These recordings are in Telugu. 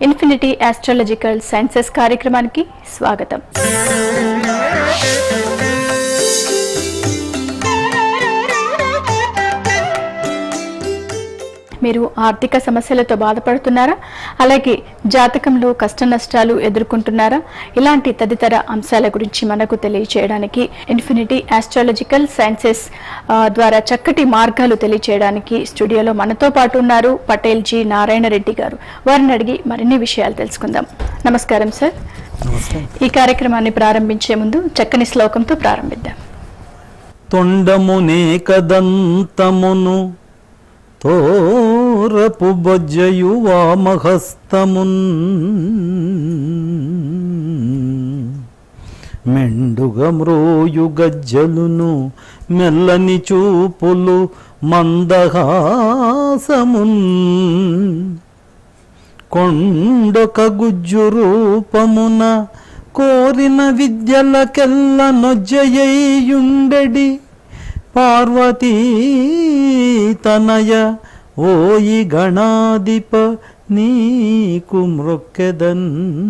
ఇన్ఫినిటీ ఆస్ట్రాలజికల్ సైన్సెస్ కార్యక్రమానికి స్వాగతం మీరు ఆర్థిక సమస్యలతో బాధపడుతున్నారా అలాగే జాతకంలో కష్ట నష్టాలు ఎదుర్కొంటున్నారా ఇలాంటి తదితర అంశాల గురించి మనకు తెలియచేయడానికి ఇన్ఫినిటీ ఆస్ట్రాలజికల్ సైన్సెస్ ఆ, ద్వారా చక్కటి మార్గాలు తెలియచేయడానికి స్టూడియోలో మనతో పాటు ఉన్నారు పటేల్ జీ నారాయణ రెడ్డి గారు వారిని అడిగి మరిన్ని విషయాలు తెలుసుకుందాం నమస్కారం సార్ నమస్తే ఈ కార్యక్రమాన్ని ప్రారంభించే ముందు చక్కని శ్లోకంతో ప్రారంభిద్దాం తొండమునే కదంతమును తోరపు బొజ్జయు వామహస్తమున్ మెండుగ మ్రోయు గజ్జలును మెల్లని చూపులు మందహాసమున్ కొండొక గుజ్జు రూపమున కోరిన విద్యలకెల్ల నొజ్జయ్యుండెడి పార్వతీ తనయ ఓయి గణాధిప నీకు మృక్కెదన్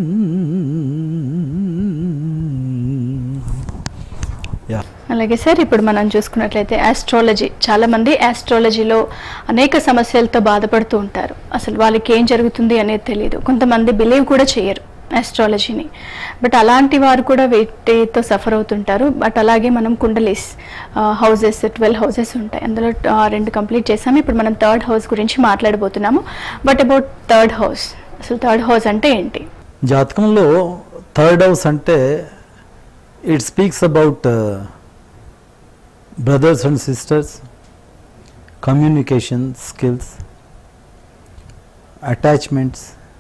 యా అలాగే సార్ ఇప్పుడు మనం చూసుకున్నట్లయితే ఆస్ట్రాలజీ చాలా మంది ఆస్ట్రాలజీలో అనేక సమస్యలతో బాధపడుతూ ఉంటారు అసలు వాళ్ళకి ఏం జరుగుతుంది అనేది తెలియదు కొంతమంది బిలీవ్ కూడా చేయరు ఆస్ట్రాలజీని బట్ అలాంటి వారు కూడా వీటితో సఫర్ అవుతుంటారు బట్ అలాగే మనం కుండలీస్ హౌసెస్ ట్వెల్వ్ హౌసెస్ ఉంటాయి అందులో ఆ, రెండు కంప్లీట్ చేసాము ఇప్పుడు మనం థర్డ్ హౌస్ గురించి మాట్లాడబోతున్నాము బట్ అబౌట్ థర్డ్ హౌస్ అసలు థర్డ్ హౌస్ అంటే ఏంటి జాతకంలో థర్డ్ హౌస్ అంటే it speaks about brothers and sisters communication skills attachments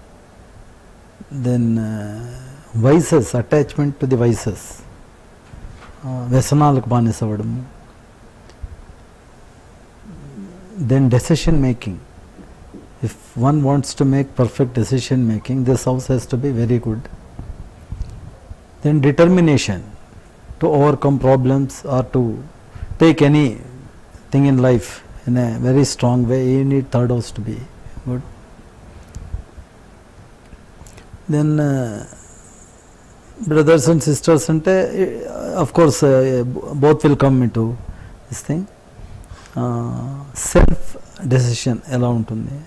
then vices attachment to the vices వ్యసనాలకు బానిసవ్వడము then decision making if one wants to make perfect decision making this house has to be very good then determination to overcome problems or to take any thing in life in a very strong way you need third house to be good then uh, brothers and sisters ante uh, of course uh, b- both will come into this thing self decision ఎలా ఉంటుంది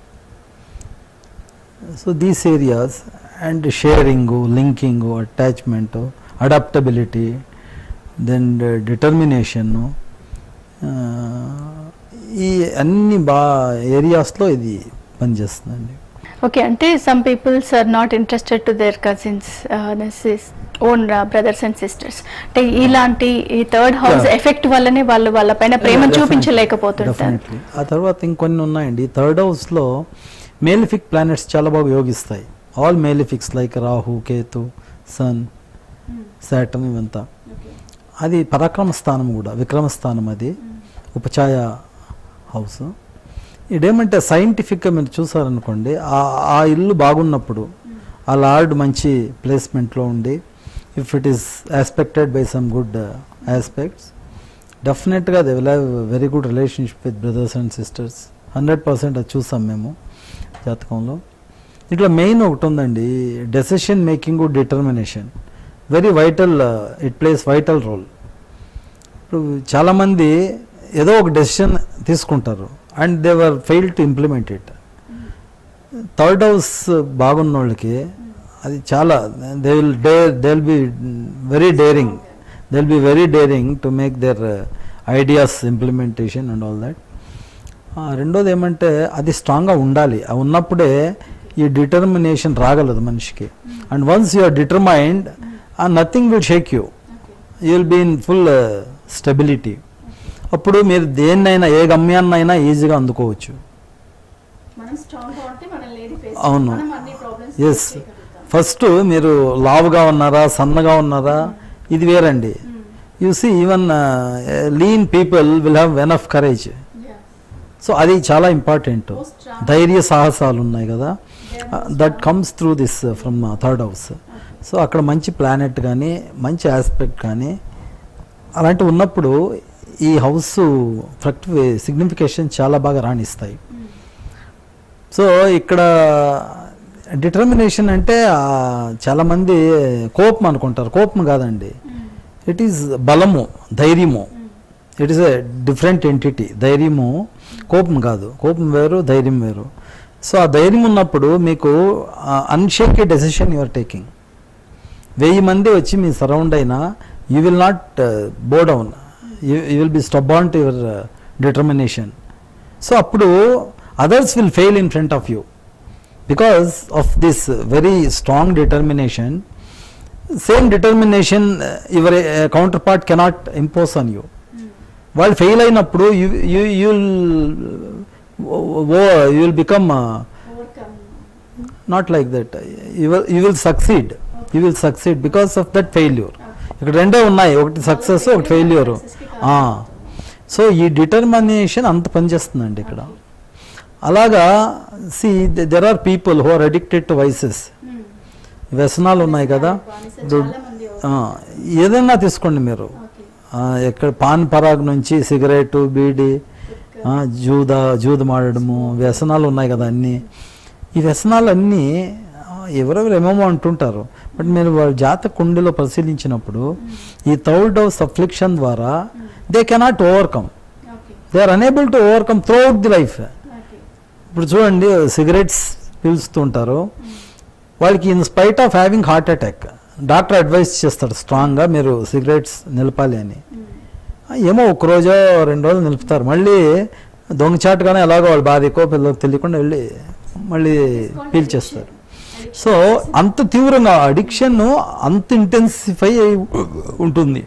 so these areas and sharing linking attachment adaptability then determination ఈ అన్ని బా ఏరియాస్లో ఇది పనిచేస్తుందండి ఓకే అంటే some peoples are not interested to their cousins own brothers and sisters అంటే ఇలాంటి ఈ థర్డ్ హౌస్ Yeah. ఎఫెక్ట్ వల్లనే వాళ్ళు వాళ్ళ పైన ప్రేమ Yeah, definitely. చూపించలేకపోతుంటారు Definitely. ఆ తర్వాత ఇంకొన్ని ఉన్నాయండి థర్డ్ హౌస్లో మేలిఫిక్ ప్లానెట్స్ చాలా బాగా యోగిస్తాయి all malefics like Rahu Ketu Sun Saturn ఇవంతా అది పరాక్రమ స్థానం కూడా విక్రమ స్థానం అది ఉపచాయ హౌస్ ఇదేమంటే సైంటిఫిక్గా మీరు చూసారనుకోండి ఆ ఆ ఇల్లు బాగున్నప్పుడు ఆ లార్డ్ మంచి ప్లేస్మెంట్లో ఉండి if it is aspected by some good aspects డెఫినెట్గా they will have very good relationship with brothers and sisters hundred percent అది చూసాం మేము జాతకంలో ఇట్లా మెయిన్ ఒకటి ఉందండి decision making determination very vital it plays vital role ఇప్పుడు చాలామంది ఏదో ఒక డెసిషన్ తీసుకుంటారు and they were fail to implement it third house బాగున్న వాళ్ళకి అది చాలా they will day they will be very daring they will be very daring to make their ideas implementation and all that రెండోది ఏమంటే అది స్ట్రాంగ్గా ఉండాలి అది ఉన్నప్పుడే ఈ డిటర్మినేషన్ రాగలదు మనిషికి and once you are determined nothing will shake you you will be in full stability అప్పుడు మీరు దేన్నైనా ఏ గమ్యాన్నైనా ఈజీగా అందుకోవచ్చు అవును ఎస్ ఫస్ట్ మీరు లావుగా ఉన్నారా సన్నగా ఉన్నారా ఇది వేరండి you see even lean people will have when of courage so అది చాలా ఇంపార్టెంట్ ధైర్య సాహసాలు ఉన్నాయి కదా that comes through this from third house so అక్కడ మంచి ప్లానెట్ కానీ మంచి ఆస్పెక్ట్ కానీ అలాంటివి ఉన్నప్పుడు ఈ హౌస్ ఫ్రక్ట్ సిగ్నిఫికేషన్ చాలా బాగా రాణిస్తాయి సో ఇక్కడ డిటర్మినేషన్ అంటే ఆ, చాలా మంది కోపం అనుకుంటారు కోపం కాదండి ఇట్ ఈస్ బలము ధైర్యము it is a different entity ధైర్యము కోపం కాదు కోపం వేరు ధైర్యం వేరు సో ఆ ధైర్యం ఉన్నప్పుడు మీకు అన్షేకి డెసిషన్ యువర్ టేకింగ్ వెయ్యి మంది వచ్చి మీ సరౌండ్ అయినా you will not bow down you will be stubborn to your determination so అప్పుడు others will fail in front of you because of this very strong determination same determination your counterpart cannot impose on you వాళ్ళు ఫెయిల్ అయినప్పుడు you you you'll you will become not like that you will succeed you will succeed because of that failure ఇక్కడ రెండే ఉన్నాయి ఒకటి సక్సెస్ ఒకటి ఫెయిల్యూర్ సో ఈ డిటర్మినేషన్ అంత పనిచేస్తుందండి ఇక్కడ అలాగా see there are people who are addicted to vices వ్యసనాలు ఉన్నాయి కదా ఇప్పుడు ఆ, ఏదైనా తీసుకోండి మీరు ఆ, ఎక్కడ పాన్ పరాగ్ నుంచి సిగరెట్ బీడి ఆ, జూద జూదమాడము వ్యసనాలు ఉన్నాయి కదా అన్నీ ఈ వ్యసనాలు అన్నీ ఆ, ఎవరెవరు ఏమేమో అంటుంటారు బట్ మీరు వాళ్ళ జాతక కుండీలో పరిశీలించినప్పుడు ఈ థర్డ్ హౌస్ అఫ్లిక్షన్ ద్వారా they cannot overcome they are unable to overcome throughout the life ఇప్పుడు చూడండి సిగరెట్స్ పీల్చుతుంటారు వాళ్ళకి in spite of having heart attack doctor advice చేస్తాడు స్ట్రాంగ్గా మీరు సిగరెట్స్ నిలపాలి అని ఆ, ఏమో ఒక రోజో రెండు రోజులు నిలుపుతారు మళ్ళీ దొంగచాటుగానే ఎలాగో వాళ్ళు బాధ ఎక్కువ పిల్లలకు తెలియకుండా వెళ్ళి మళ్ళీ పీల్చేస్తారు సో అంత తీవ్రంగా అడిక్షన్ అంత ఇంటెన్సిఫై అయి ఉంటుంది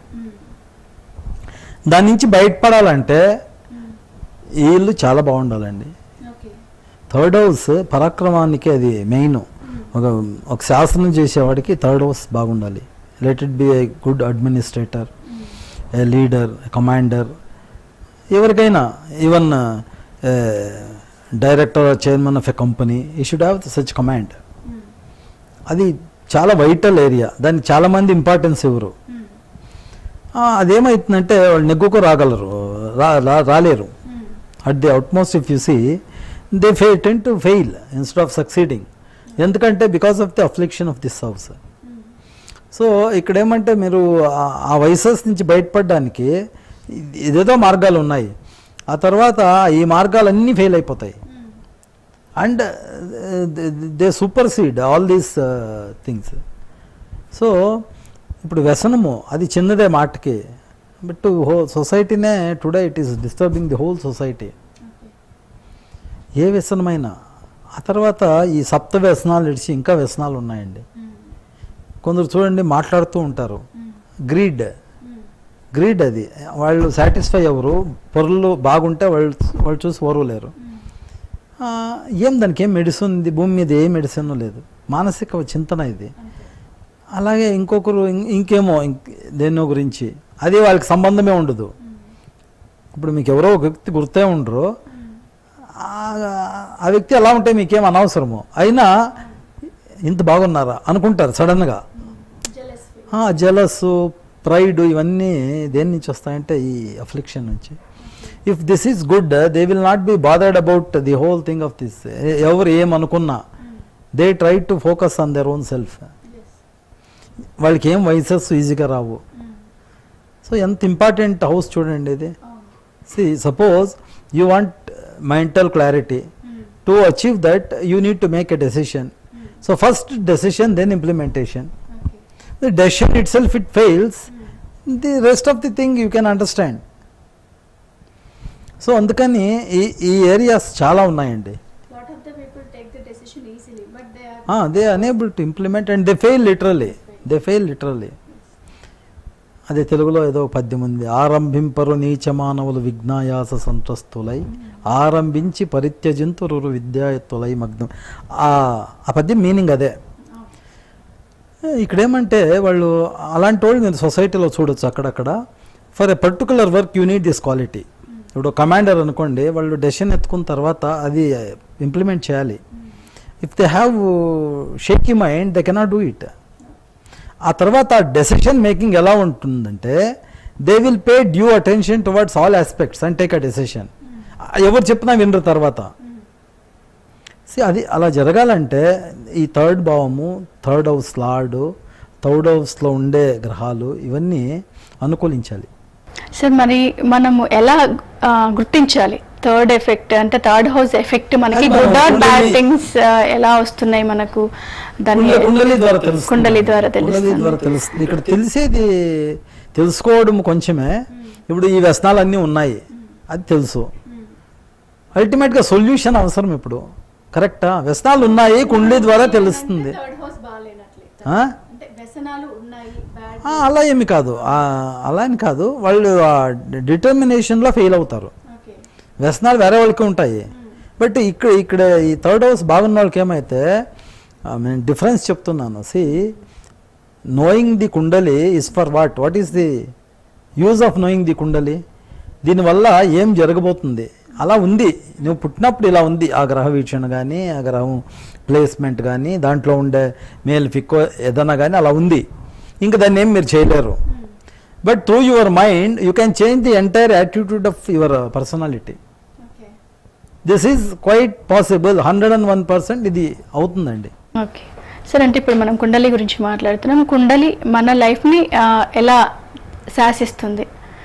దాని నుంచి బయటపడాలంటే వీళ్ళు చాలా బాగుండాలండి థర్డ్ హౌస్ పరాక్రమానికి అది మెయిన్ ఒక ఒక శాసనం చేసేవాడికి థర్డ్ హౌస్ బాగుండాలి let it be a good administrator a leader commander ఎవరికైనా even director chairman of a company he should have such command అది చాలా వైటల్ ఏరియా దానికి చాలామంది ఇంపార్టెన్స్ ఇవ్వరు ఆ, అదేమవుతుందంటే వాళ్ళు నెగ్గుకు రాగలరు రా రా- రాలేరు at the outmost if you see they ఫే tend to fail instead of succeeding ఎందుకంటే because of the affliction of this house so ఇక్కడ ఏమంటే మీరు ఆ- ఆ వైసెస్ నుంచి బయటపడడానికి ఇది- ఇదేదో మార్గాలు ఉన్నాయి ఆ తర్వాత ఈ మార్గాలన్నీ ఫెయిల్ అయిపోతాయి and they supersede all these things so ఇప్పుడు వ్యసనము అది చిన్నదే మాటకి బట్ హో సొసైటీనే today it is disturbing the whole society ఏ వ్యసనమైనా ఆ తర్వాత ఈ సప్త వ్యసనాలు ఇడిచి ఇంకా వ్యసనాలు ఉన్నాయండి కొందరు చూడండి మాట్లాడుతూ ఉంటారు గ్రీడ్ గ్రీడ్ అది వాళ్ళు సాటిస్ఫై అవ్వరు పొరలు బాగుంటే వాళ్ళు వాళ్ళు చూసి ఓరవలేరు ఆ, ఏం దానికి ఏం మెడిసిన్ ఉంది భూమి మీద ఏ మెడిసిన్ లేదు మానసిక చింతన ఇది అలాగే ఇంకొకరు ఇం- ఇంకేమో ఇంక్- దేన్నో గురించి అది వాళ్ళకి సంబంధమే ఉండదు ఇప్పుడు మీకు ఎవరో ఒక వ్యక్తి గుర్తే ఉండరు ఆ- ఆ వ్యక్తి ఎలా ఉంటే మీకేం అనవసరము అయినా ఇంత బాగున్నారా అనుకుంటారు సడన్గా జలస్ ప్రైడ్ ఇవన్నీ దేని నుంచి వస్తాయంటే ఈ అఫ్లిక్షన్ నుంచి if this is good they will not be bothered about the whole thing of this ఎవరు ఏమనుకున్నా they try to focus on their own self వాళ్ళకి ఏం వయసెస్ ఈజీగా రావు సో ఎంత ఇంపార్టెంట్ హౌస్ చూడండి ఇది see suppose you want mental clarity to achieve that you need to make a decision so first decision then implementation the decision itself it fails the rest of the thing you can understand so అందుకని ఈ ఈ ఏరియాస్ చాలా ఉన్నాయండి lot of the people take the decision easily but they are they unable to implement and they fail literally they fail literally అదే తెలుగులో ఏదో ఒక పద్యం ఉంది ఆరంభింపరు నీచ మానవులు విజ్ఞాయాస సంతస్తులై ఆరంభించి పరిత్యజింతురు విద్యాయత్తులై మగ్నం ఆ ఆ పద్యం మీనింగ్ అదే ఇక్కడ ఏమంటే వాళ్ళు అలాంటి వాళ్ళు నేను సొసైటీలో చూడొచ్చు అక్కడక్కడ for a particular work you need this quality ఇప్పుడు కమాండర్ అనుకోండి వాళ్ళు డెసిషన్ ఎత్తుకున్న తర్వాత అది ఇంప్లిమెంట్ చేయాలి if they have shake you mind they cannot do it ఆ తర్వాత డెసిషన్ మేకింగ్ ఎలా ఉంటుందంటే they will pay due attention towards all aspects and take a decision ఎవరు చెప్పినా వినరు తర్వాత See, అది అలా జరగాలంటే ఈ థర్డ్ భావము థర్డ్ హౌస్ లార్డ్ థర్డ్ హౌస్లో ఉండే గ్రహాలు ఇవన్నీ అనుకూలించాలి సార్ మరి మనము ఎలా ఆ, గుర్తించాలి థర్డ్ ఎఫెక్ట్ అంటే థర్డ్ హౌస్ ఎఫెక్ట్ మనకి అది మనం గుడ్ ఆర్ బ్యాడ్ కుండలి- థింగ్స్ ఎలా వస్తున్నాయి మనకు దాన్ని కుండ- కుండలి ద్వారా తెలుస్తుంది కుండలి ద్వారా కుండలి తెలుస్తుంది ద్వారా తెలుస్తుంది ఇక్కడ తెలిసేది తెలుసుకోవడం కొంచెమే ఇప్పుడు ఈ వ్యసనాలు అన్నీ ఉన్నాయి అది తెలుసు అల్టిమేట్గా సొల్యూషన్ అవసరం ఇప్పుడు కరెక్టా వ్యసనాలు ఉన్నాయి కుండలి ద్వారా తెలుస్తుంది ఆ? ఆ, అలా ఏమి కాదు ఆ, అలా అని కాదు వాళ్ళు డిటర్మినేషన్లో ఫెయిల్ అవుతారు వ్యసనాలు వేరే వాళ్ళకి ఉంటాయి బట్ ఇక్కడ ఇక్కడ ఈ థర్డ్ హౌస్ బాగున్న వాళ్ళకి ఏమైతే నేను డిఫరెన్స్ చెప్తున్నాను see knowing the kundali is for what what is the use of knowing the kundali దీనివల్ల ఏం జరగబోతుంది అలా ఉంది నువ్వు పుట్టినప్పుడు ఇలా ఉంది ఆ గ్రహ వీక్షణ కానీ ఆ గ్రహం ప్లేస్మెంట్ కానీ దాంట్లో ఉండే మేల్ ఫిక్కో ఏదైనా కానీ అలా ఉంది ఇంకా దాన్ని ఏం మీరు చేయలేరు but through your mind you can change the entire attitude of your personality this is quite possible hundred and one percent ఇది అవుతుందండి ఓకే సార్ అంటే ఇప్పుడు మనం కుండలి గురించి మాట్లాడుతున్నాం కుండలి మన లైఫ్ని ఎలా శాసిస్తుంది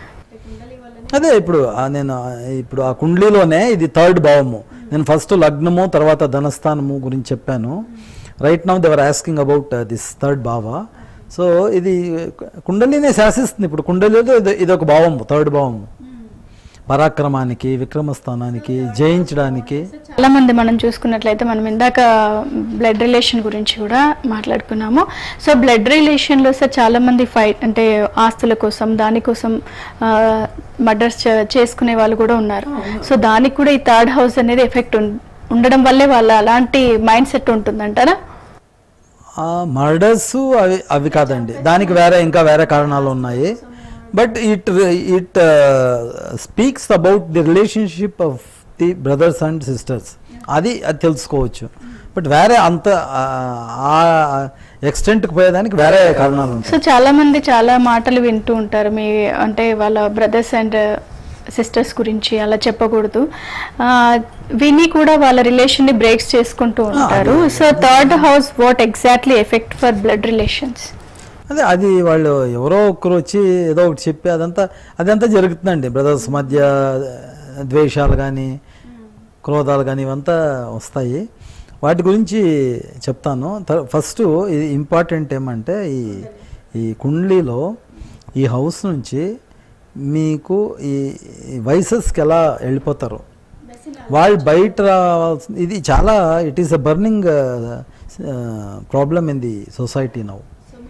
అదే ఇప్పుడు ఆ నేను ఆ ఇప్పుడు ఆ కుండ్లీలోనే ఇది థర్డ్ భావము నేను ఫస్ట్ లగ్నము తర్వాత ధనస్థానము గురించి చెప్పాను right now they're asking about this third bhava so ఇది కుండలినే శాసిస్తుంది ఇప్పుడు కుండలిలో ఇది ఇది ఒక భావము థర్డ్ భావము పరాక్రమానికి విక్రమస్థానానికి జయించడానికి చాలా మంది మనం చూసుకున్నట్లయితే మనం ఇందాక బ్లడ్ రిలేషన్ గురించి కూడా మాట్లాడుకున్నాము సో బ్లడ్ రిలేషన్లో సార్ చాలా మంది ఫైట్ అంటే ఆస్తుల కోసం దానికోసం మర్డర్స్ చేసుకునే వాళ్ళు కూడా ఉన్నారు సో దానికి కూడా ఈ థర్డ్ హౌస్ అనేది ఎఫెక్ట్ ఉండడం వల్లే వాళ్ళ అలాంటి మైండ్ సెట్ ఉంటుందంటారా ఆ మర్డర్స్ అవి అవి కాదండి దానికి వేరే ఇంకా వేరే కారణాలు ఉన్నాయి but it it speaks about the relationship of the brothers and sisters అది అది తెలుసుకోవచ్చు బట్ వేరే అంత ఆ, ఆ ఎక్స్టెంట్కి పోయేదానికి వేరే కారణాలు ఉంటాయి సో చాలా మంది చాలా మాటలు వింటూ ఉంటారు మీ అంటే వాళ్ళ బ్రదర్స్ అండ్ సిస్టర్స్ గురించి అలా చెప్పకూడదు ఆ, విని కూడా వాళ్ళ రిలేషన్ ని బ్రేక్స్ చేసుకుంటూ ఉంటారు so third house what exactly effect for blood relations అదే అది వాళ్ళు ఎవరో ఒక్కరు వచ్చి ఏదో ఒకటి చెప్పి అదంతా అదంతా జరుగుతుందండి బ్రదర్స్ మధ్య ద్వేషాలు కానీ క్రోధాలు కానీ ఇవంతా వస్తాయి వాటి గురించి చెప్తాను ఫస్ట్ ఇది ఇంపార్టెంట్ ఏమంటే ఈ ఈ కుండ్లీలో ఈ హౌస్ నుంచి మీకు ఈ వయసెస్కి ఎలా వెళ్ళిపోతారు వాళ్ళు బయట రావాల్సిన ఇది చాలా it is a burning problem in the society now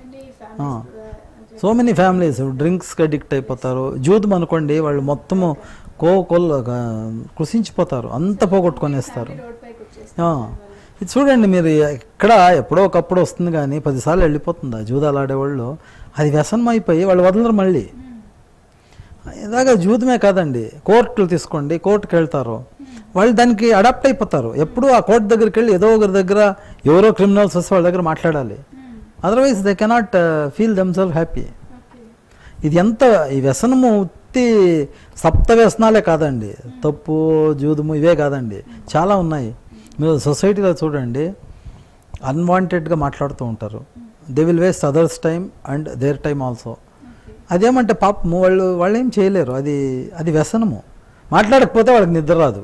so many families డ్రింక్స్కి అడిక్ట్ అయిపోతారు జూదం అనుకోండి వాళ్ళు మొత్తము కో కొల్ కృషించిపోతారు అంత పోగొట్టుకొనేస్తారు ఆ, ఇది చూడండి మీరు ఎక్కడ ఎప్పుడో ఒకప్పుడు వస్తుంది కానీ పదిసార్లు వెళ్ళిపోతుంది ఆ జూదాలు ఆడేవాళ్ళు అది వ్యసనం అయిపోయి వాళ్ళు వదలరు మళ్ళీ ఇలాగా జూదమే కాదండి కోర్టులు తీసుకోండి కోర్టుకి వెళ్తారు వాళ్ళు దానికి అడాప్ట్ అయిపోతారు ఎప్పుడు ఆ కోర్టు దగ్గరికి వెళ్ళి ఏదో ఒకరి దగ్గర ఎవరో క్రిమినల్స్ వస్తే వాళ్ళ దగ్గర మాట్లాడాలి otherwise they cannot feel themselves happy ఇది ఎంత ఈ వ్యసనము ఉత్తి సప్త వ్యసనాలే కాదండి తప్పు జూదము ఇవే కాదండి చాలా ఉన్నాయి మీరు సొసైటీలో చూడండి అన్వాంటెడ్గా మాట్లాడుతూ ఉంటారు they will waste others time and their time also అదేమంటే పాపము వాళ్ళు వాళ్ళు ఏం చేయలేరు అది అది వ్యసనము మాట్లాడకపోతే వాళ్ళకి నిద్ర రాదు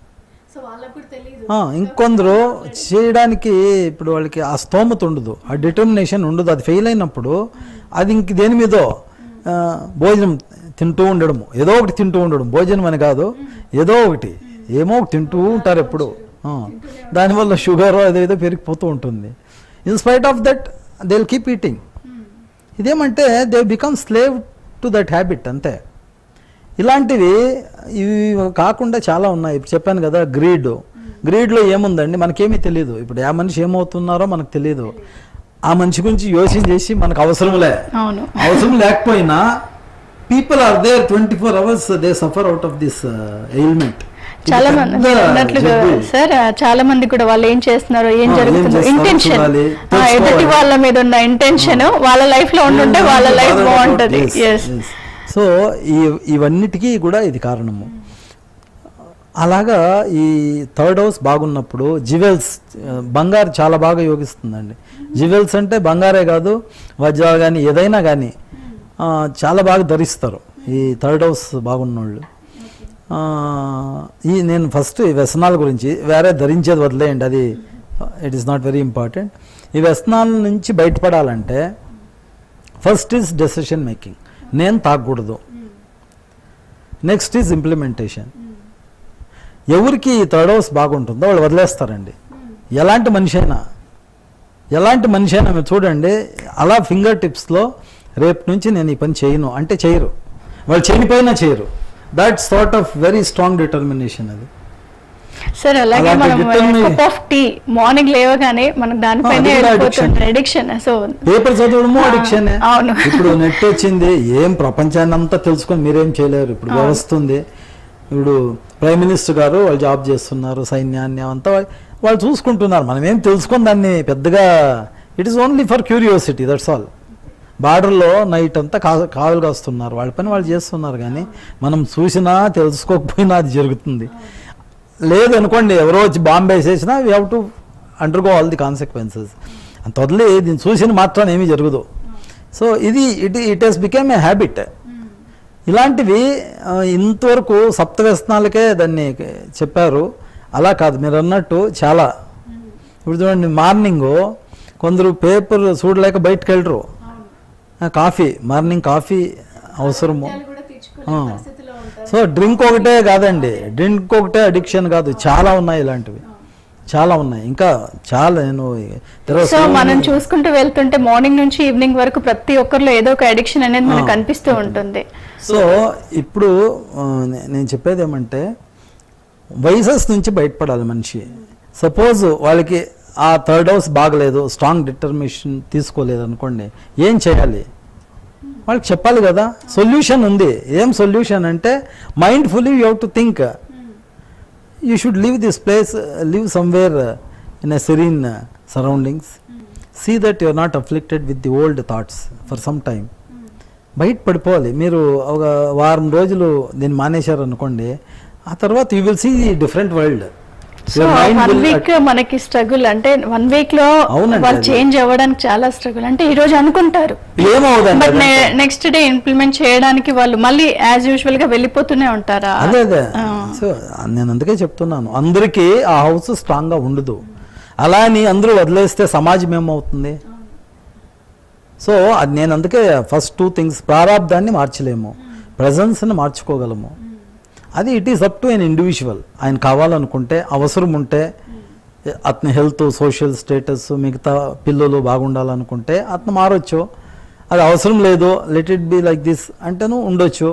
ఆ, ఇంకొందరు చేయడానికి ఇప్పుడు వాళ్ళకి ఆ స్తోమత ఉండదు ఆ డిటర్మినేషన్ ఉండదు అది ఫెయిల్ అయినప్పుడు అది ఇంక దేని మీదో ఆ, భోజనం తింటూ ఉండడము ఏదో ఒకటి తింటూ ఉండడం భోజనం అని కాదు ఏదో ఒకటి ఏమో ఒకటి తింటూ ఉంటారు ఎప్పుడు ఆ, దానివల్ల షుగర్ అదేదో పెరిగిపోతూ ఉంటుంది in spite of that they will keep eating ఇదేమంటే they become slave to that habit అంతే ఇలాంటివి ఇవి కాకుండా చాలా ఉన్నాయి ఇప్పుడు చెప్పాను కదా గ్రీడ్ గ్రీడ్లో ఏముందండి మనకేమీ తెలియదు ఇప్పుడు ఆ మనిషి ఏమవుతున్నారో మనకు తెలియదు ఆ మనిషి గురించి యోచన చేసి మనకు అవసరంలే అవును అవసరం లేకపోయినా people are there twenty four hours they suffer out of this ailment చాలా మంది మీరు అన్నట్లుగా సార్ చాలా మంది కూడా వాళ్ళు ఏం చేస్తున్నారో ఏం ఆ, ఏం జరుగుతుందో చేస్తారో ఇంటెన్షన్ చూడాలి, ఎదుటి తెలుసుకోవాలి. వాళ్ళ మీద ఉన్న ఇంటెన్షన్ వాళ్ళ లైఫ్ లో ఉండుంటే వాళ్ళ లైఫ్ బాగుంటది ఎస్ సో ఈ ఇవన్నిటికీ కూడా ఇది కారణము అలాగా ఈ థర్డ్ హౌస్ బాగున్నప్పుడు జివెల్స్ బంగారు చాలా బాగా యోగిస్తుందండి జివెల్స్ అంటే బంగారే కాదు వజ్రాలు కానీ ఏదైనా కానీ ఆ, చాలా బాగా ధరిస్తారు ఈ థర్డ్ హౌస్ బాగున్నోళ్ళు ఆ, ఈ నేను ఫస్ట్ ఈ వ్యసనాల గురించి వేరే ధరించేది వదిలేయండి అది it is not very important ఈ వ్యసనాల నుంచి బయటపడాలంటే ఫస్ట్ ఈజ్ డెసిషన్ మేకింగ్ నేను తాగకూడదు నెక్స్ట్ ఈజ్ ఇంప్లిమెంటేషన్ ఎవరికి ఈ థర్డ్ హౌస్ బాగుంటుందో వాళ్ళు వదిలేస్తారండి ఎలాంటి మనిషి అయినా ఎలాంటి మనిషి అయినా మీరు చూడండి అలా ఫింగర్ టిప్స్లో రేపు నుంచి నేను ఈ పని చేయను అంటే చేయరు వాళ్ళు చేయనిపోయినా చేయరు that sort of very strong determination అది సార్ అలాగే అలాంటి మనం determine- cup of tea morning లేవగానే మనం దానిపైన అది కూడా వెళ్ళిపోతుంది అడిక్షన్ సో పేపర్ చదవడము ఆ, అడిక్షన్ అవును. ఇప్పుడు నెట్ వచ్చింది ఏం ప్రపంచాన్ని అంతా తెలుసుకొని మీరేం చేయలేరు ఇప్పుడు అవును. వ్యవస్థ ఉంది ఇప్పుడు ప్రైమ్ మినిస్టర్ గారు వాళ్ళు జాబ్ చేస్తున్నారు సైన్యాన్ని అంతా వా- వాళ్ళు చూసుకుంటున్నారు మనం ఏం తెలుసుకొని దాన్ని పెద్దగా it is only for curiosity that's all బార్డర్లో నైట్ అంతా కా కావలు కాస్తున్నారు వాళ్ళ పని వాళ్ళు చేస్తున్నారు కానీ మనం చూసినా తెలుసుకోకపోయినా అది జరుగుతుంది లేదు అనుకోండి ఎవరో వచ్చి బాంబే వేసేసినా we have to undergo all the consequences అంత వదిలే దీన్ని చూసిన మాత్రం ఏమీ జరగదు సో ఇది it it has became a habit ఇలాంటివి ఆ, ఇంతవరకు సప్త వ్యసనాలకే దాన్ని చెప్పారు అలా కాదు మీరు అన్నట్టు చాలా ఇప్పుడు చూడండి మార్నింగ్ కొందరు పేపర్ చూడలేక బయటకు వెళ్ళరు ఆ, కాఫీ మార్నింగ్ కాఫీ అవసరము ఆ. సో డ్రింక్ ఒకటే కాదండి డ్రింక్ ఒకటే అడిక్షన్ కాదు చాలా ఉన్నాయి ఇలాంటివి చాలా ఉన్నాయి ఇంకా చాలా నేను there are సో so మనం many- చూసుకుంటూ వెళ్తుంటే మార్నింగ్ నుంచి ఈవినింగ్ వరకు ప్రతి ఒక్కరిలో ఏదో ఒక అడిక్షన్ అనేది మనకు ఆ. కనిపిస్తూ ఉంటుంది సో ఇప్పుడు ఆ, నే- నేను చెప్పేది ఏమంటే వైసెస్ నుంచి బయటపడాలి మనిషి సపోజ్ వాళ్ళకి ఆ థర్డ్ హౌస్ బాగలేదు స్ట్రాంగ్ డిటర్మినేషన్ తీసుకోలేదు అనుకోండి ఏం చేయాలి వాళ్ళకి చెప్పాలి కదా సొల్యూషన్ ఉంది ఏం సొల్యూషన్ అంటే mind fully you have to think you should leave this place leave somewhere in a serene surroundings see that you are not afflicted with the old thoughts for some time బయట పడిపోవాలి మీరు ఒక వారం రోజులు దీన్ని మానేశారు అనుకోండి ఆ తర్వాత you will see different world so one week మనకి స్ట్రగుల్ అంటే వన్ వీక్ లో అవునండి, వాళ్ళు అది. చేంజ్ అవ్వడానికి చాలా స్ట్రగుల్ అంటే ఈ రోజు అనుకుంటారు బట్ ఏమవుదండి నెక్స్ట్ డే ఇంప్లిమెంట్ చేయడానికి వాళ్ళు మళ్ళీ యాజ్ యూజువల్ గా వెళ్ళిపోతూనే ఉంటారా అదే అదే ఆ. సో నేను అందుకే చెప్తున్నాను అందరికీ ఆ హౌస్ స్ట్రాంగ్ గా ఉండదు అలా అని అందరూ వదిలేస్తే సమాజం ఏమవుతుంది సో అది నేను అందుకే ఫస్ట్ టూ థింగ్స్ ప్రారంధాన్ని మార్చలేము ప్రజెన్స్ని మార్చుకోగలము అది it is up to an individual ఆయన కావాలనుకుంటే అవసరం ఉంటే అతని హెల్త్ సోషల్ స్టేటస్ మిగతా పిల్లలు బాగుండాలనుకుంటే అతను మారొచ్చు అది అవసరం లేదు let it be like this అంటేను ఉండొచ్చు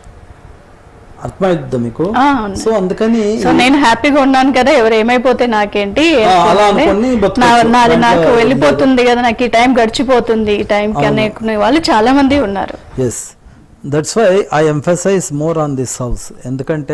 అర్థమైద్దా మీకు ఆ, అవును. సో అందుకని సో నేను హ్యాపీగా ఉన్నాను కదా ఎవరు ఏమైపోతే నాకేంటి ఆ, అలా అనుకొని బతకొచ్చు. నా- నాది నాకు దాంట్లో వెళ్ళిపోతుంది కదా నాకు ఈ టైం గడిచిపోతుంది ఈ టైం కి అవును. అనుకునే వాళ్ళు చాలా మంది ఉన్నారు yes that's why I emphasize more on this house ఎందుకంటే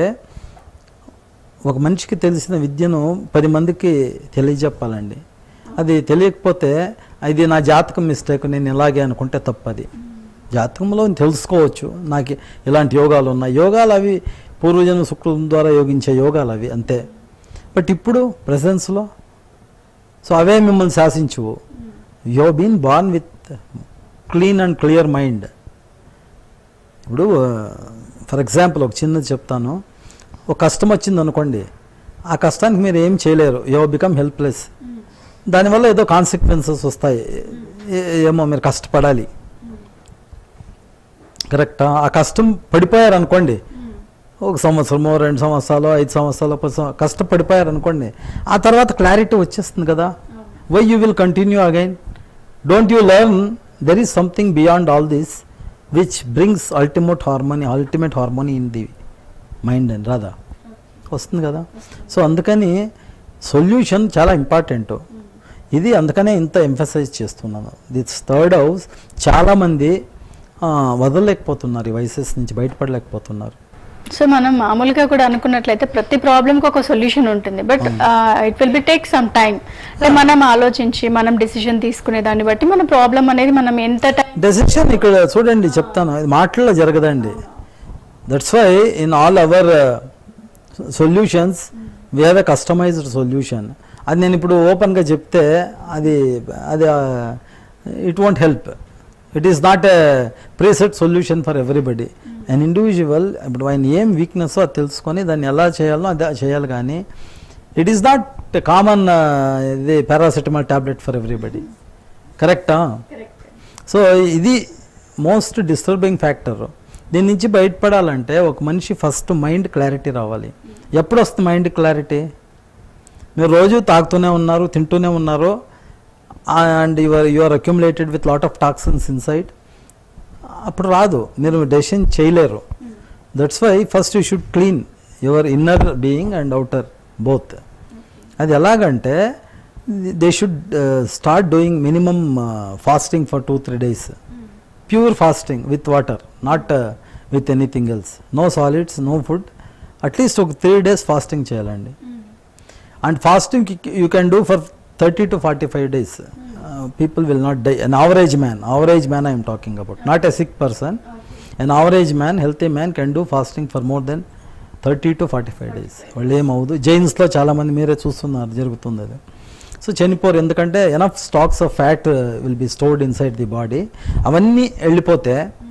ఒక మనిషికి తెలిసిన విద్యను పది మందికి తెలియజెప్పాలండి అది తెలియకపోతే ఇది నా జాతకం మిస్టేక్ నేను ఇలాగే అనుకుంటే తప్పది జాతకంలో తెలుసుకోవచ్చు నాకు ఇలాంటి యోగాలు ఉన్నాయి యోగాలు అవి పూర్వజన్మ శుక్రం ద్వారా యోగించే యోగాలు అవి అంతే బట్ ఇప్పుడు ప్రెసెన్స్లో సో అవే మిమ్మల్ని శాసించువు you been born with clean and clear mind ఇప్పుడు ఫర్ ఎగ్జాంపుల్ ఒక చిన్నది చెప్తాను ఒక కష్టం వచ్చింది అనుకోండి ఆ కష్టానికి మీరు ఏం చేయలేరు యో బికమ్ హెల్ప్లెస్ దానివల్ల ఏదో కాన్సిక్వెన్సెస్ వస్తాయి ఏ- ఏమో మీరు కష్టపడాలి కరెక్టా ఆ కష్టం పడిపోయారు అనుకోండి ఒక సంవత్సరమో రెండు సంవత్సరాలు ఐదు సంవత్సరాలు పది సంవ- కష్టపడిపోయారు అనుకోండి ఆ తర్వాత క్లారిటీ వచ్చేస్తుంది కదా why you will continue again don't you learn there is something beyond all this which brings ultimate harmony ultimate harmony in the mind and రాదా వస్తుంది కదా సో అందుకని సొల్యూషన్ చాలా ఇంపార్టెంట్ ఇది అందుకనే ఇంత ఎంఫసైజ్ చేస్తున్నాను దిస్ థర్డ్ హౌస్ చాలామంది ఆ, వదలలేకపోతున్నారు ఈ వైసెస్ నుంచి బయటపడలేకపోతున్నారు సో మనం మామూలుగా కూడా అనుకున్నట్లయితే ప్రతి ప్రాబ్లమ్ కి ఒక సొల్యూషన్ ఉంటుంది but it will be take some time అంటే మనం ఆలోచించి మనం డిసిషన్ తీసుకునే దాన్ని బట్టి మన ప్రాబ్లం అనేది మనం ఎంత టైం డెసిషన్ ఇక్కడ చూడండి చెప్తాను ఇది మాటల్లో జరగదండి that's why in all our solutions we have a customized solution అది నేను ఇప్పుడు ఓపెన్గా చెప్తే అది అది it want help it is not a preset solution for everybody and individual ఇప్పుడు ఆయన ఏం వీక్నెస్ అది తెలుసుకొని దాన్ని ఎలా చేయాలో అదే చేయాలి కానీ ఇట్ ఈస్ నాట్ కామన్ ఇది పారాసెటమాల్ టాబ్లెట్ ఫర్ ఎవ్రీబడి కరెక్టా సో ఇది మోస్ట్ డిస్టర్బింగ్ ఫ్యాక్టర్ దీని నుంచి బయటపడాలంటే ఒక మనిషి ఫస్ట్ మైండ్ క్లారిటీ రావాలి ఎప్పుడు వస్తుంది మైండ్ క్లారిటీ మీరు రోజు తాగుతూనే ఉన్నారు తింటూనే ఉన్నారు and your your accumulated with lot of toxins inside అప్పుడు రాదు మీరు డెసిషన్ చేయలేరు that's why first you should clean your inner being and outer both అది ఎలాగంటే they should start doing minimum fasting for two three days pure fasting with water not with anything else no solids no food at least ఒక త్రీ డేస్ ఫాస్టింగ్ చేయాలండి and fasting you can do for thirty to forty five days people will not die an average man average man I'm talking about not a sick person an average man healthy man can do fasting for more than thirty to forty five days వాళ్ళు ఏమవుదు జైన్స్లో చాలామంది మీరే చూస్తున్నారు జరుగుతుంది అది సో చనిపోరు ఎందుకంటే enough stocks of fat will be stored inside the body అవన్నీ వెళ్ళిపోతే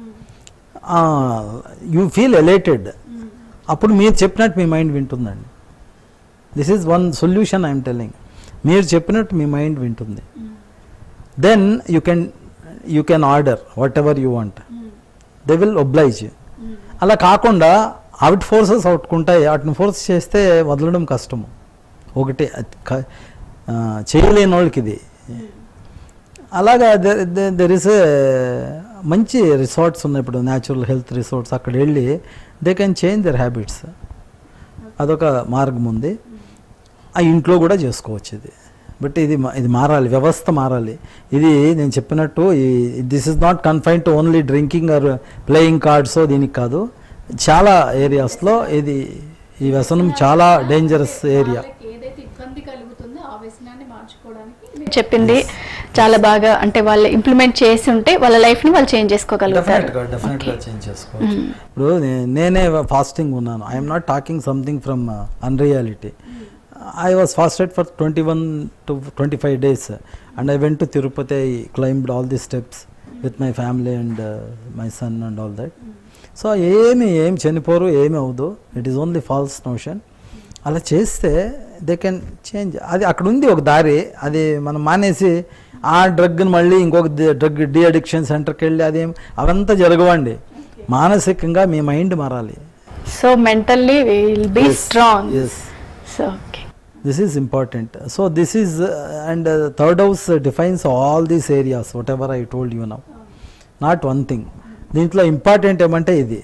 యూ ఫీల్ ఎలేటెడ్ అప్పుడు మీరు చెప్పినట్టు మీ మైండ్ వింటుందండి this is one solution I'm telling మీరు చెప్పినట్టు మీ మైండ్ వింటుంది then you can you can order whatever you want they will oblige అలా కాకుండా అవుట్ ఫోర్సెస్ అవుట్కుంటాయి వాటిని ఫోర్స్ చేస్తే వదలడం కష్టము ఒకటి అది క- ఆ, చేయలేని వాళ్ళకి ఇది అలాగా దెర్ ఇస్ మంచి రిసార్ట్స్ ఉన్నాయి ఇప్పుడు న్యాచురల్ హెల్త్ రిసార్ట్స్ అక్కడ వెళ్ళి they can change their habits అదొక మార్గం ఉంది ఆ ఇంట్లో కూడా చేసుకోవచ్చు ఇది బట్ ఇది మా- ఇది మారాలి వ్యవస్థ మారాలి ఇది నేను చెప్పినట్టు this is not confine to only drinking or playing cards దీనికి కాదు చాలా ఏరియాస్లో ఇది ఈ వ్యసనం చాలా డేంజరస్ ఏరియా ఏదైతే ఇబ్బంది కలుగుతుందో ఆ వ్యసనాన్ని మార్చుకోవడానికి చెప్పింది చాలా బాగా అంటే వాళ్ళు ఇంప్లిమెంట్ చేసి ఉంటే వాళ్ళ లైఫ్ ని వాళ్ళు చేంజ్ చేసుకోగలుగుతారు డెఫినెట్గా డెఫినెట్గా చేంజ్ చేసుకోవచ్చు ఇప్పుడు నే- నేనే ఫాస్టింగ్ ఉన్నాను I'm not talking something from unreality I was fasted for twenty one to twenty five days and I went to Tirupati I climbed all the steps with my family and my son and all that so ఏమి ఏం చనిపోరు ఏమి అవ్వదు it is only false notion అలా చేస్తే దే కెన్ చేంజ్ అది అక్కడ ఉంది ఒక దారి అది మనం మానేసి ఆ డ్రగ్ని మళ్ళీ ఇంకొక డ్రగ్ డి అడిక్షన్ సెంటర్కి వెళ్ళి అదేం అవంతా జరగవండి మానసికంగా మీ మైండ్ మారాలి so mentally will be strong yes so okay this is important so this is and third house defines all these areas whatever I told you now not one thing దీంట్లో ఇంపార్టెంట్ ఏమంటే ఇది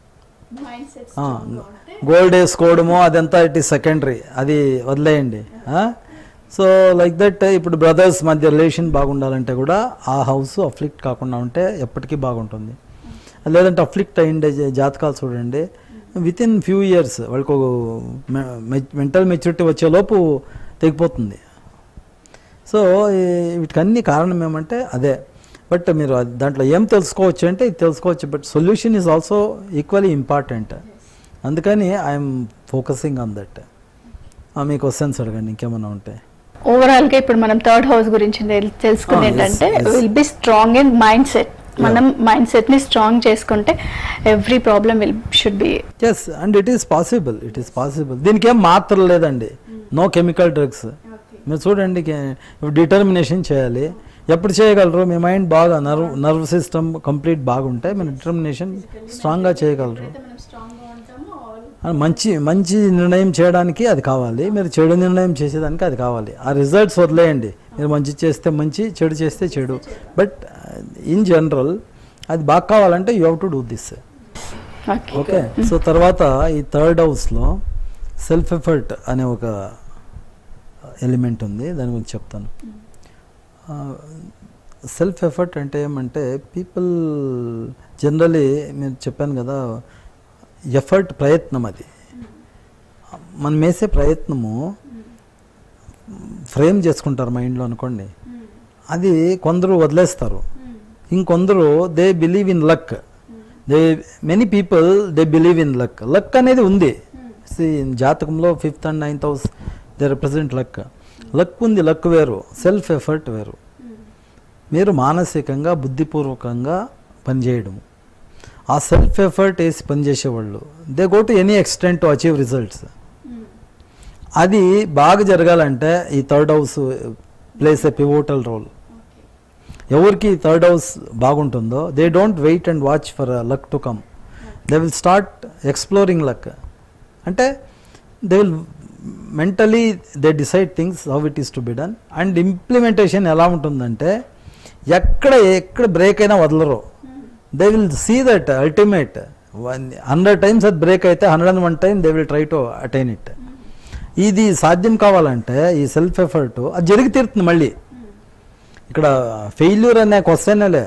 గోల్డ్ వేసుకోవడము అదంతా ఇట్ ఈస్ సెకండరీ అది వదిలేయండి సో లైక్ దట్ ఇప్పుడు బ్రదర్స్ మధ్య రిలేషన్ బాగుండాలంటే కూడా ఆ హౌస్ అఫ్లిక్ట్ కాకుండా ఉంటే ఎప్పటికీ బాగుంటుంది లేదంటే అఫ్లిక్ట్ అయ్యిండే జా- జాతకాలు చూడండి విత్ ఇన్ ఫ్యూ ఇయర్స్ వాళ్ళకు మెంటల్ మెచ్యూరిటీ వచ్చేలోపు తెగిపోతుంది సో ఈ- వీటికన్నీ కారణం ఏమంటే అదే బట్ మీరు అది- దాంట్లో ఏం తెలుసుకోవచ్చు అంటే ఇది తెలుసుకోవచ్చు but solution is also equally important అందుకని ఐఎమ్ ఫోకసింగ్ ఆన్ దట్ మీ క్వశ్చన్స్ అడగండి ఇంకేమైనా ఉంటే ఓవరాల్ గా ఇప్పుడు మనం థర్డ్ హౌస్ గురించి తెల్- తెలుసుకుంది Ah, yes, ఏంటంటే yes. Will be strong in mindset మనం మైండ్ సెట్ ని స్ట్రాంగ్ చేసుకుంటే every problem will should be yes and it is possible it is possible దీనికి ఏం మాత్రలు లేదండి నో కెమికల్ డ్రగ్స్ మీరు చూడండి డిటర్మినేషన్ చేయాలి ఎప్పుడు చేయగలరు మీ మైండ్ బాగా నర్వ్ నర్వ్ సిస్టమ్ కంప్లీట్ బాగుంటే మీరు డిటర్మినేషన్ స్ట్రాంగ్గా చేయగలరు అండ్ మంచి మంచి నిర్ణయం చేయడానికి అది కావాలి మీరు చెడు నిర్ణయం చేసేదానికి అది కావాలి ఆ రిజల్ట్స్ వదిలేయండి మీరు మంచి చేస్తే మంచి చెడు చేస్తే చెడు బట్ ఇన్ జనరల్ అది బాగా కావాలంటే you have to do this okay okay so తర్వాత ఈ థర్డ్ హౌస్లో సెల్ఫ్ ఎఫర్ట్ అనే ఒక ఎలిమెంట్ ఉంది దాని గురించి చెప్తాను సెల్ఫ్ ఎఫర్ట్ అంటే ఏమంటే పీపుల్ జనరలీ మీరు చెప్పాను కదా ఎఫర్ట్ ప్రయత్నం అది మనం వేసే ప్రయత్నము ఫ్రేమ్ చేసుకుంటారు మైండ్లో అనుకోండి అది కొందరు వదిలేస్తారు ఇంకొందరు they believe in luck they many people they believe in luck luck అనేది ఉంది See, in జాతకంలో fifth and ninth house they represent luck luck ఉంది లక్ వేరు సెల్ఫ్ ఎఫర్ట్ వేరు మీరు మానసికంగా బుద్ధిపూర్వకంగా పనిచేయడం ఆ సెల్ఫ్ ఎఫర్ట్ వేసి పనిచేసేవాళ్ళు they go to any extent to achieve results అది బాగా జరగాలంటే ఈ third house plays a pivotal role ఎవరికి థర్డ్ హౌస్ బాగుంటుందో they don't wait and watch for luck to come they will start exploring luck అంటే they will mentally they decide things how it is to be done and implementation ఎలా ఉంటుందంటే ఎక్కడ ఎక్కడ బ్రేక్ అయినా వదలరు they will see that ultimate hundred times అది బ్రేక్ అయితే hundred and one time they will try to attain it ఇది సాధ్యం కావాలంటే ఈ సెల్ఫ్ ఎఫర్ట్ అది జరిగి తీరుతుంది మళ్ళీ ఇక్కడ ఫెయిల్యూర్ అనే క్వశ్చన్లే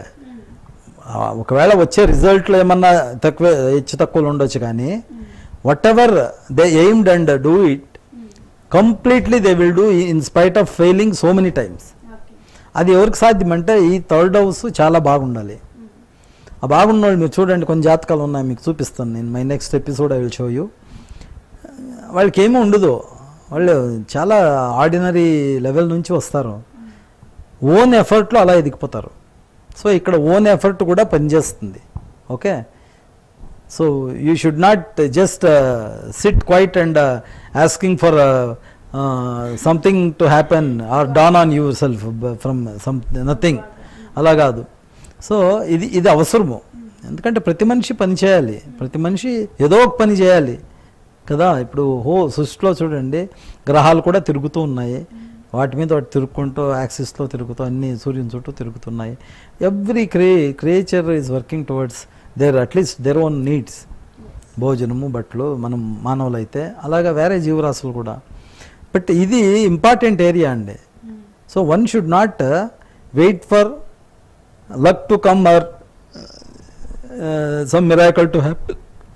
ఒకవేళ వచ్చే రిజల్ట్లో ఏమన్నా తక్కువ హెచ్చు తక్కువలు ఉండొచ్చు కానీ whatever they aimed and do it completely they will do in spite of failing so many times అది ఎవరికి సాధ్యం అంటే ఈ థర్డ్ హౌస్ చాలా బాగుండాలి ఆ బాగున్న వాళ్ళు మీరు చూడండి కొన్ని జాతకాలు ఉన్నాయి మీకు చూపిస్తాను నేను my next episode I will show you వాళ్ళకి ఏమీ ఉండదు వాళ్ళు చాలా ఆర్డినరీ లెవెల్ నుంచి వస్తారు ఓన్ ఎఫర్ట్లో అలా ఎదిగిపోతారు సో ఇక్కడ ఓన్ ఎఫర్ట్ కూడా పనిచేస్తుంది okay so you should not just sit quiet and asking for something to happen or dawn on yourself from some nothing అలా కాదు సో ఇది ఇది అవసరము ఎందుకంటే ప్రతి మనిషి పని చేయాలి ప్రతి మనిషి ఏదో ఒక పని చేయాలి కదా ఇప్పుడు హో సృష్టిలో చూడండి గ్రహాలు కూడా తిరుగుతూ ఉన్నాయి వాటి మీద వాటి తిరుగుకుంటూ యాక్సిస్లో తిరుగుతూ అన్ని సూర్యుని చుట్టూ తిరుగుతున్నాయి every cre creature is working towards their at least their own needs భోజనము బట్టలు మనం మానవులైతే అలాగా వేరే జీవరాశులు కూడా బట్ ఇది ఇంపార్టెంట్ ఏరియా అండి so one should not wait for luck to come or some miracle to happy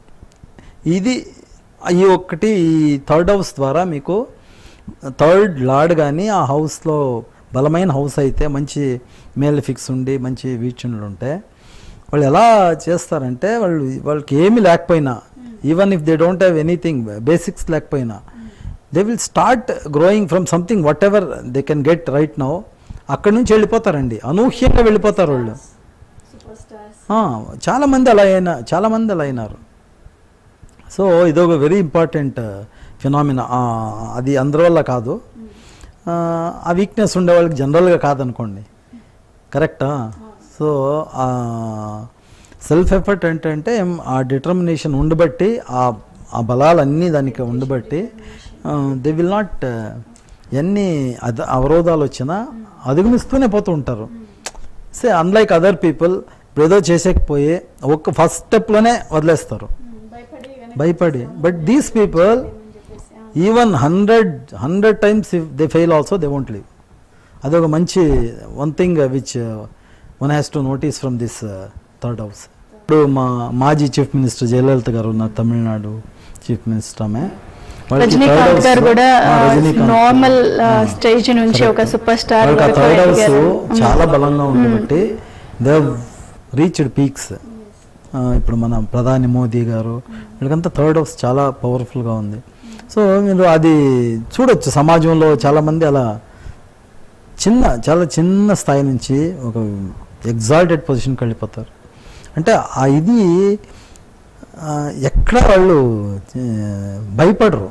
ఇది ఈ ఒక్కటి ఈ థర్డ్ హౌస్ ద్వారా మీకు థర్డ్ లార్డ్ కానీ ఆ హౌస్లో బలమైన హౌస్ అయితే మంచి మేల్ ఫిక్స్ ఉండి మంచి వీక్షణలు ఉంటే వాళ్ళు ఎలా చేస్తారంటే వాళ్ళు వాళ్ళకి ఏమీ లేకపోయినా even if they don't have anything basics లేకపోయినా they will start growing from something whatever they can get right now అక్కడి నుంచి వెళ్ళిపోతారండి అనూహ్యంగా వెళ్ళిపోతారు వాళ్ళు ఆ, చాలా మంది అలా అయినా చాలా మంది అలా అయినారు సో ఇదొక వెరీ ఇంపార్టెంట్ ఫినామినా అది అందరి వల్ల కాదు ఆ, ఆ వీక్నెస్ ఉండే వాళ్ళకి జనరల్గా కాదనుకోండి కరెక్టా సో సెల్ఫ్ ఎఫర్ట్ ఏంటంటే ఆ డిటర్మినేషన్ ఉండబట్టి ఆ ఆ బలాలన్నీ దానికి ఉండబట్టి దే విల్ నాట్ ఎన్ని అద అవరోధాలు వచ్చినా అధిగమిస్తూనే పోతూ ఉంటారు సే అన్లైక్ అదర్ పీపుల్ ఇప్పుడు ఏదో చేసేకపోయి ఒక్క ఫస్ట్ స్టెప్లోనే వదిలేస్తారు భయపడి but these people even hundred hundred times if they fail also they won't leave అదొక మంచి one thing which one has to notice from this third house ఇప్పుడు మా మాజీ చీఫ్ మినిస్టర్ జయలలిత గారు ఉన్నారు తమిళనాడు చీఫ్ మినిస్టర్ ఆమె వాళ్ళకి third రజనీకాంత్ house గారు లో- కూడా ఆ, రజనీకాంత్. నార్మల్ ఆ. స్టేజ్ నుంచి ఒక సూపర్ స్టార్ వాళ్ళకి ఆ వరకు థర్డ్ హౌస్ ఎదిగారు. చాలా బలంగా ఉండబట్టి దే రీచ్డ్ పీక్స్ ఇప్పుడు మన ప్రధాని మోదీ గారు వీళ్ళకంతా థర్డ్ హౌస్ చాలా పవర్ఫుల్గా ఉంది సో మీరు అది చూడొచ్చు సమాజంలో చాలామంది అలా చిన్న చాలా చిన్న స్థాయి నుంచి ఒక ఎగ్జాల్టెడ్ పొజిషన్కి వెళ్ళిపోతారు అంటే ఆ ఇది ఆ, ఎక్కడ వాళ్ళు ఆ, భయపడరు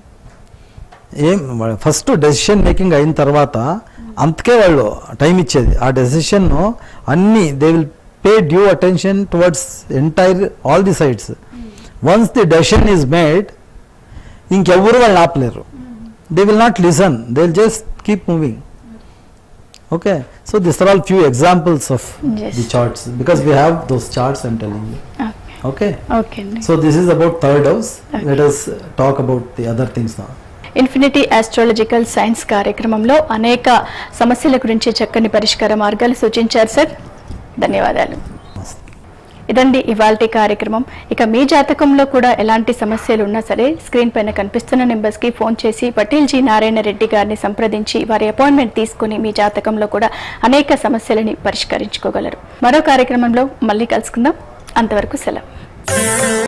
ఏం ఫస్ట్ డెసిషన్ మేకింగ్ అయిన తర్వాత అంతకే వాళ్ళు టైం ఇచ్చేది ఆ డెసిషన్ అన్ని they will pay due attention towards entire all the sides once the decision is made ఇంకెవ్వరు వాళ్ళు ఆపలేరు they will not listen they will just keep moving okay so this are all few examples of Yes. The charts because we have those charts I'm telling okay okay అండి so this is about third house let us talk about the other things నా ఇన్ఫినిటీ ఆస్ట్రాలజికల్ సైన్స్ కార్యక్రమంలో అనేక సమస్యల గురించి చక్కని పరిష్కార మార్గాలు సూచించారు సార్ ధన్యవాదాలు ఇదండి ఇవాల్టి కార్యక్రమం ఇక మీ జాతకంలో కూడా ఎలాంటి సమస్యలు ఉన్నా సరే స్క్రీన్ పైన కనిపిస్తున్న నెంబర్స్ కి ఫోన్ చేసి పటేల్ జీ నారాయణ రెడ్డి గారిని సంప్రదించి వారి అపాయింట్మెంట్ తీసుకుని మీ జాతకంలో కూడా అనేక సమస్యలని పరిష్కరించుకోగలరు మరో కార్యక్రమంలో మళ్ళీ కలుసుకుందాం అంతవరకు సెలవు